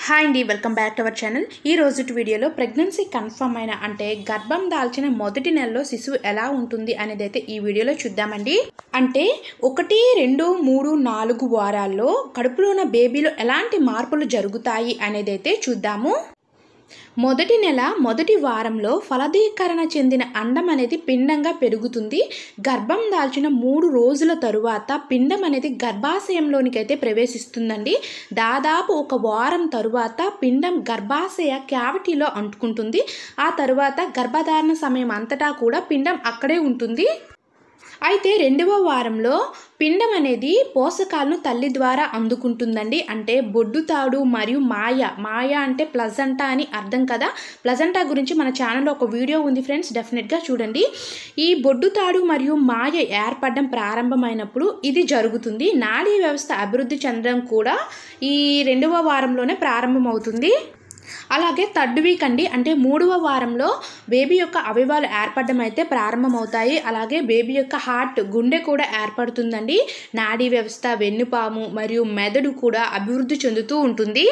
hi అండి welcome back to our channel ఈ రోజు వీడియోలో ప్రెగ్నెన్సీ కన్ఫర్మ్ అయిన అంటే గర్భం దాల్చిన మొదటి నెలలో శిశువు ఎలా ఉంటుంది అనేది అయితే ఈ వీడియోలో చూద్దామండి అంటే ఒకటి రెండు మూడు నాలుగు వారాల్లో కడుపులో ఉన్న బేబీలో ఎలాంటి మార్పులు జరుగుతాయి అనేది అయితే చూద్దాము మొదటి నెల మొదటి వారంలో ఫలదీకరణ చెందిన అండం అనేది పిండంగా పెరుగుతుంది గర్భం దాల్చిన మూడు రోజుల తరువాత పిండం అనేది గర్భాశయంలోనికి అయితే ప్రవేశిస్తుందండి దాదాపు ఒక వారం తరువాత పిండం గర్భాశయ క్యావిటీలో అంటుకుంటుంది ఆ తరువాత గర్భధారణ సమయం అంతటా కూడా పిండం అక్కడే ఉంటుంది అయితే రెండవ వారంలో పిండం అనేది పోషకాలను తల్లి ద్వారా అందుకుంటుందండి అంటే బొడ్డు తాడు మరియు మాయ మాయ అంటే ప్లజంటా అని అర్థం కదా ప్లజంటా గురించి మన ఛానల్లో ఒక వీడియో ఉంది ఫ్రెండ్స్ డెఫినెట్గా చూడండి ఈ బొడ్డు తాడు మరియు మాయ ఏర్పడడం ప్రారంభమైనప్పుడు ఇది జరుగుతుంది నాడీ వ్యవస్థ అభివృద్ధి చెందడం కూడా ఈ రెండవ వారంలోనే ప్రారంభమవుతుంది అలాగే థర్డ్ వీక్ అండి అంటే మూడవ వారంలో బేబీ యొక్క అవయవాలు ఏర్పడడం అయితే ప్రారంభమవుతాయి అలాగే బేబీ యొక్క హార్ట్ గుండె కూడా ఏర్పడుతుందండి నాడీ వ్యవస్థ వెన్నుపాము మరియు మెదడు కూడా అభివృద్ధి చెందుతూ ఉంటుంది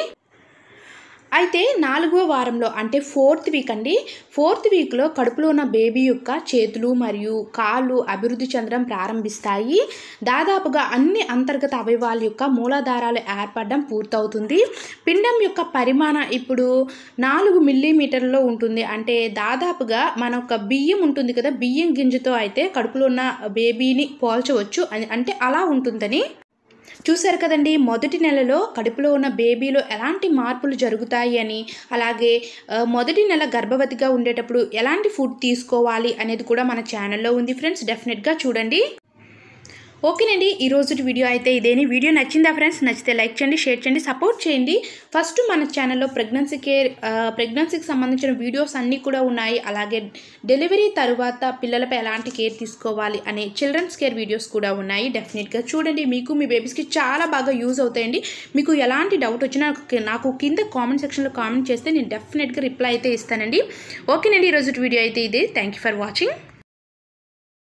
అయితే నాలుగో వారంలో అంటే ఫోర్త్ వీక్ అండి ఫోర్త్ వీక్లో కడుపులో ఉన్న బేబీ యొక్క చేతులు మరియు కాళ్ళు అభివృద్ధి చెందడం ప్రారంభిస్తాయి దాదాపుగా అన్ని అంతర్గత అవయవాల యొక్క మూలాధారాలు ఏర్పడడం పూర్తవుతుంది పిండం యొక్క పరిమాణం ఇప్పుడు నాలుగు మిల్లీమీటర్లో ఉంటుంది అంటే దాదాపుగా మన ఒక బియ్యం ఉంటుంది కదా బియ్యం గింజతో అయితే కడుపులో ఉన్న బేబీని పోల్చవచ్చు అని- అంటే అలా ఉంటుందని చూశారు కదండి మొదటి నెలలో కడుపులో ఉన్న బేబీలో ఎలాంటి మార్పులు జరుగుతాయి అని అలాగే ఆ, మొదటి నెల గర్భవతిగా ఉండేటప్పుడు ఎలాంటి ఫుడ్ తీసుకోవాలి అనేది కూడా మన ఛానల్లో ఉంది ఫ్రెండ్స్ డెఫినెట్గా చూడండి ఓకేనండి ఈ రోజు వీడియో అయితే ఇదేని వీడియో నచ్చిందా ఫ్రెండ్స్ నచ్చితే లైక్ చేయండి షేర్ చేయండి సపోర్ట్ చేయండి ఫస్ట్ మన ఛానల్లో ప్రెగ్నెన్సీ కేర్ ప్రెగ్నెన్సీకి సంబంధించిన వీడియోస్ అన్నీ కూడా ఉన్నాయి అలాగే డెలివరీ తర్వాత పిల్లలపై ఎలాంటి కేర్ తీసుకోవాలి అనే చిల్డ్రన్స్ కేర్ వీడియోస్ కూడా ఉన్నాయి డెఫినెట్గా చూడండి మీకు మీ బేబీస్కి చాలా బాగా యూజ్ అవుతాయండి మీకు ఎలాంటి డౌట్ వచ్చినా నాకు- నాకు కింద కామెంట్ సెక్షన్లో కామెంట్ చేస్తే నేను డెఫినెట్గా రిప్లై అయితే ఇస్తానండి ఓకేనండి ఈరోజు వీడియో అయితే ఇదే థ్యాంక్ యూ ఫర్ వాచింగ్